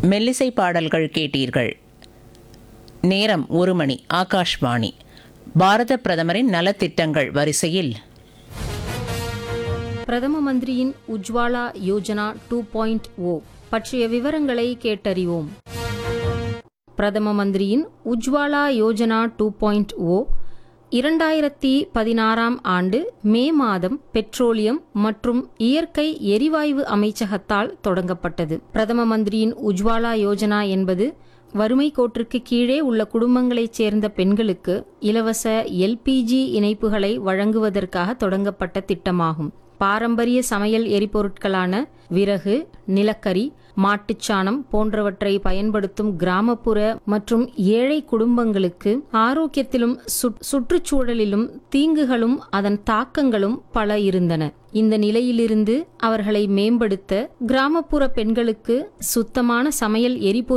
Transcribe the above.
மெல்லிசை பாடல்கள் கேட்டீர்கள் நேரம் ஒரு மணி ஆகாஷ்வாணி பாரத பிரதமரின் நலத்திட்டங்கள் வரிசையில் பிரதம மந்திரியின் Ujjwala Yojana two point O பற்றிய விவரங்களை கேட்டறிவோம் பிரதம மந்திரியின் Ujjwala Yojana two point O இரண்டாயிரத்தி பதினாறாம் ஆண்டு மே மாதம் பெட்ரோலியம் மற்றும் இயற்கை எரிவாயு அமைச்சகத்தால் தொடங்கப்பட்டது பிரதம மந்திரியின் உஜ்வாலா யோஜனா என்பது வறுமை கோட்டிற்கு கீழே உள்ள குடும்பங்களைச் சேர்ந்த பெண்களுக்கு இலவச எல்பிஜி இணைப்புகளை வழங்குவதற்காக தொடங்கப்பட்ட திட்டமாகும் பாரம்பரிய சமையல் எரிபொருட்களான விறகு நிலக்கரி மாட்டுச்சாணம் போன்றவற்றை பயன்படுத்தும் கிராமப்புற மற்றும் ஏழை குடும்பங்களுக்கு ஆரோக்கியத்திலும் சுற்- சுற்றுச்சூழலிலும் தீங்குகளும் அதன் தாக்கங்களும் பல இருந்தன இந்த நிலையிலிருந்து அவர்களை மேம்படுத்த கிராமப்புற பெண்களுக்கு சுத்தமான சமையல் எரிபொருள்